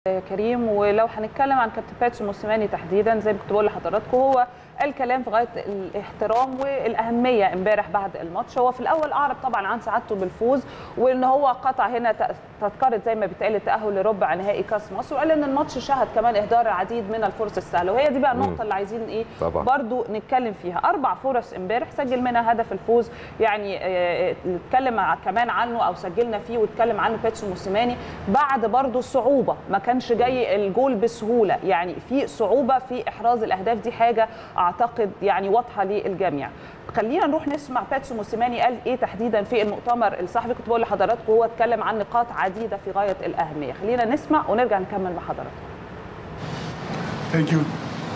كريم ولو هنتكلم عن كابتن باتسو موسيماني تحديدا زي ما كنت بقول لحضراتكم هو الكلام في غايه الاحترام والاهميه امبارح بعد الماتش هو في الاول اعرب طبعا عن سعادته بالفوز وان هو قطع هنا تذكره زي ما بيتقال التاهل لربع نهائي كاس مصر وقال ان الماتش شهد كمان اهدار العديد من الفرص السهله وهي دي بقى النقطه اللي عايزين ايه طبعا. برضو نتكلم فيها اربع فرص امبارح سجل منها هدف الفوز يعني آه، نتكلم كمان عنه او سجلنا فيه واتكلم عنه باتسو موسيماني بعد برضو صعوبه ما كانش جاي الجول بسهوله يعني في صعوبه في احراز الاهداف دي حاجه اعتقد يعني واضحه للجميع خلينا نروح نسمع باتسو موسيماني قال ايه تحديدا في المؤتمر الصحفي كنت بقول لحضراتكم هو اتكلم عن نقاط عديده في غايه الاهميه خلينا نسمع ونرجع نكمل مع حضراتكم Thank you.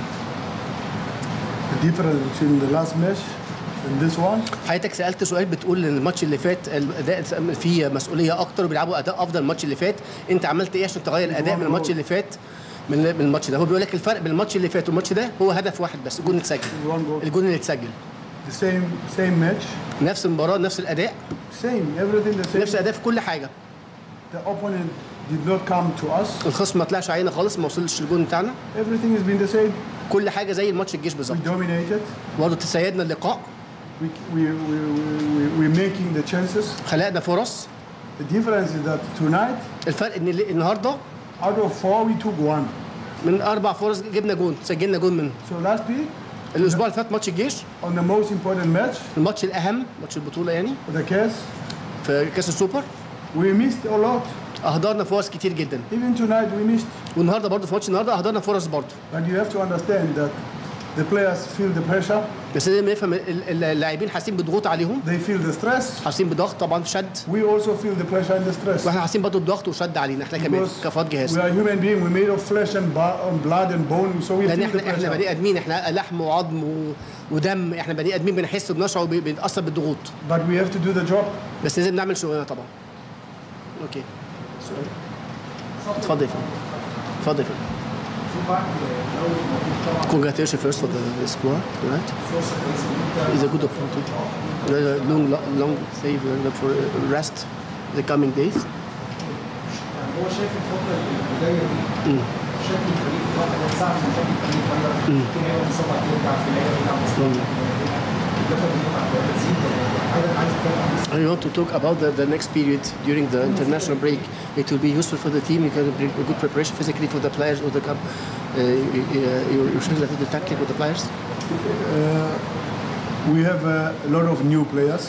The difference between the last match and this one, حضرتك سالت سؤال بتقول ان الماتش اللي فات الاداء فيه مسؤوليه اكتر وبيلعبوا اداء افضل من الماتش اللي فات انت عملت ايه عشان تغير الاداء من الماتش اللي فات من من الماتش ده هو بيقول لك الفرق بين الماتش اللي فات والماتش ده هو هدف واحد بس الجون اتسجل one goal. الجون اللي اتسجل The same same match, نفس المباراه نفس الاداء same everything the same. نفس الاداء في كل حاجه The opponent did not come to us. الخصم ما طلعش علينا خالص ما وصلش الجون بتاعنا Everything has been the same. كل حاجه زي الماتش الجيش We بالظبط dominated. برضه تسيدنا اللقاء We we we we we're making the chances. خلقنا فرص The difference is that tonight, الفرق ان ال- النهارده out of four, we took one. من اربع فرص جبنا جون سجلنا جون منه So last week, الاسبوع اللي فات ماتش الجيش on the most important match, الماتش الاهم ماتش البطوله يعني the case, في كاس السوبر we missed a lot. اهدرنا فرص كتير جدا Even tonight, we missed. والنهارده برضه في ماتش النهارده اهدرنا فرص برضه But you have to understand that the players feel the pressure, بس لازم نفهم ال- ال- اللاعبين حاسين بضغوط عليهم they feel the stress. حاسين بضغط طبعا شد We also feel the pressure and the stress. واحنا حاسين برضه بضغط وشد علينا احنا كمان Because كافراد we جهاز are human beings, we're made of flesh and bo- and blood and bone, so we لان feel the احنا احنا pressure. بني ادمين احنا لحم وعظم و... ودم احنا بني ادمين بنحس وبنشعر وبنتاثر بالضغوط But we have to do the job. بس لازم نعمل شغلنا طبعا اوكي سؤال اتفضل يا فندم اتفضل يا فندم Congratulations first for the, the score, right? It's a good opportunity. Uh, long, long save uh, for rest the coming days. هو شايف الفتره اللي جايه دي شكل الفريق الفتره اللي ساعه من شكل الفريق اتغير في لعيبه مصابه هترجع في لعيبه بتلعب مصابه I want to talk about the, the next period during the international break. It will be useful for the team. You can bring a good preparation physically for the players or the cup. Uh, you, you, you should have the tactic with the players. We have a lot of new players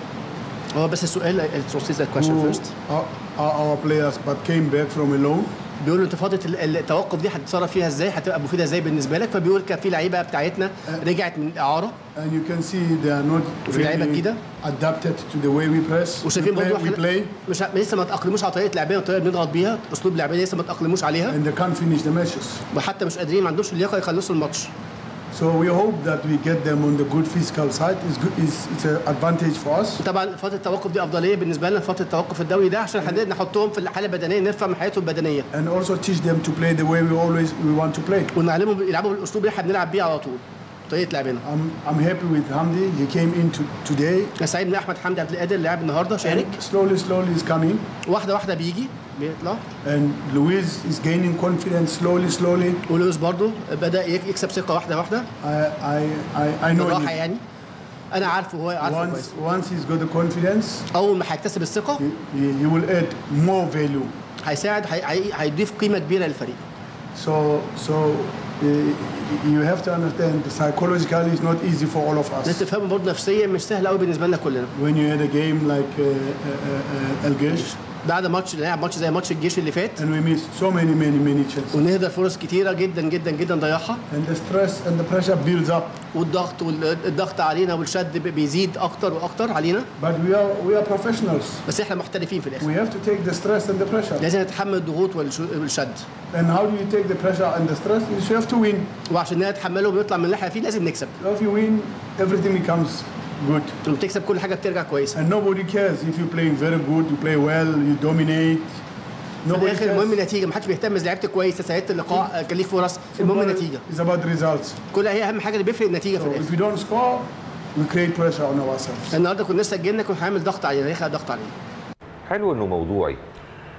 هو بس السؤال I'll translate that question who first. are, are our players but came back from a loan. بيقول له انت فتره ال- التوقف دي هتتصرف فيها ازاي؟ هتبقى مفيده ازاي بالنسبه لك؟ فبيقول كان في لعيبه بتاعتنا رجعت من الاعاره And you can see they are not وفي لعيبة really كده. adapted to the way we press. We وشايفين play, برضه we احنا play مش لسه ما تاقلموش على طريقه لعبنا والطريقه اللي بنضغط بيها اسلوب لعبنا لسه ما تاقلموش عليها and they can't finish the matches. وحتى مش قادرين ما عندهمش اللياقه يخلصوا الماتش. So we hope that we get them on the good physical side. It's good. It's, it's an advantage for us. طبعا فتره التوقف دي افضليه بالنسبه لنا فتره التوقف الدولي ده عشان حد- نحطهم في الحاله البدنيه نرفع من حياتهم البدنيه And also teach them to play the way we always we want to play. ونعلمهم يلعبوا بالاسلوب اللي احنا بنلعب بيه على طول طريقه لعبنا I'm, I'm happy with Hamdi. He came in to, today. انا سعيد ان احمد حمدي عبد القادر اللي لعب النهارده شارك And slowly, slowly is coming. واحده واحده بيجي بيطلع And Luis is gaining confidence slowly, slowly. ولويس برضو بدا يك- يكسب ثقه واحده واحده I, I, I, I know بالراحه him. يعني انا عارفه هو عارفه كويس Once, once he's got the confidence, اول ما هيكتسب الثقه he, he will add more value. هيساعد هي- هي- هيضيف قيمه كبيره للفريق So, so uh, you have to understand psychologically it's not easy for all of لازم us. تفهموا برضه نفسيا مش سهل قوي بالنسبه لنا كلنا When you had a game like uh, uh, uh, El Gesh, بعد ماتش نلعب ماتش زي ماتش الجيش اللي فات and we missed so many, many, many chances. ونهدر فرص كتيره جدا جدا جدا ضيعها And the stress and the pressure builds up. والضغط والضغط علينا والشد بي- بيزيد اكتر واكتر علينا But we are we are professionals. بس احنا محترفين في الاخر We have to take the stress and the pressure. لازم نتحمل الضغوط والش- والشد And how do you take the pressure and the stress? Is you have to win. وعشان نتحمله ونطلع من اللي احنا فيه لازم نكسب If you win, everything becomes good. لما تكسب كل حاجه بترجع كويسه And nobody cares if you're playing very good, you play well, you dominate. في Nobody الاخر المهم cares. النتيجه ما حدش بيهتم اذا لعبت كويس ساعدت اللقاء كان ليك فرص المهم النتيجه It's about results. كل هي اهم حاجه اللي بيفرق النتيجه في So الاخر if we don't score, we create pressure on ourselves. النهارده كنا سجلنا كنا هنعمل ضغط علينا هيخلق ضغط علينا حلو انه موضوعي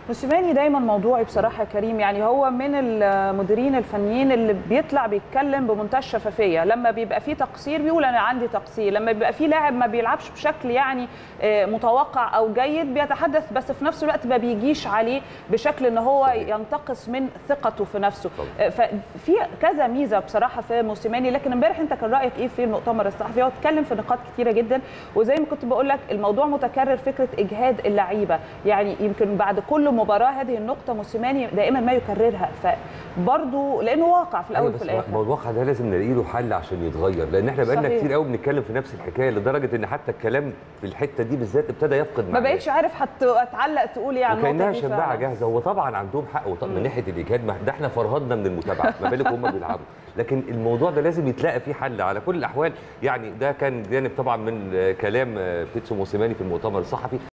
موسيماني دايما موضوعي بصراحه يا كريم يعني هو من المديرين الفنيين اللي بيطلع بيتكلم بمنتهى الشفافيه لما بيبقى فيه تقصير بيقول انا عندي تقصير لما بيبقى فيه لاعب ما بيلعبش بشكل يعني آه، متوقع او جيد بيتحدث بس في نفس الوقت ما بيجيش عليه بشكل ان هو ينتقص من ثقته في نفسه آه، ففي كذا ميزه بصراحه في موسيماني لكن امبارح انت كان رايك ايه في المؤتمر الصحفي هو اتكلم في نقاط كتيره جدا وزي ما كنت بقول لك الموضوع متكرر فكره اجهاد اللعيبه يعني يمكن بعد كل مباراه هذه النقطه موسيماني دائما ما يكررها فبرضه لانه واقع في الاول أيوة وفي بس الاخر ما هو الواقع ده لازم نلاقي له حل عشان يتغير لان احنا بقالنا صحيح. كتير قوي بنتكلم في نفس الحكايه لدرجه ان حتى الكلام في الحته دي بالذات ابتدى يفقد ما معناه بقتش عارف حت- هتعلق تقول ايه على النقطه وكانها دي شباعه فعلاً. جاهزه هو طبعا عندهم حق وطبعا من ناحيه الاجهاد ما ده احنا فرهدنا من المتابعه ما بالك هم بيلعبوا لكن الموضوع ده لازم يتلاقى فيه حل على كل الاحوال يعني ده كان جانب طبعا من آه، كلام آه، بيتسو موسيماني في المؤتمر الصحفي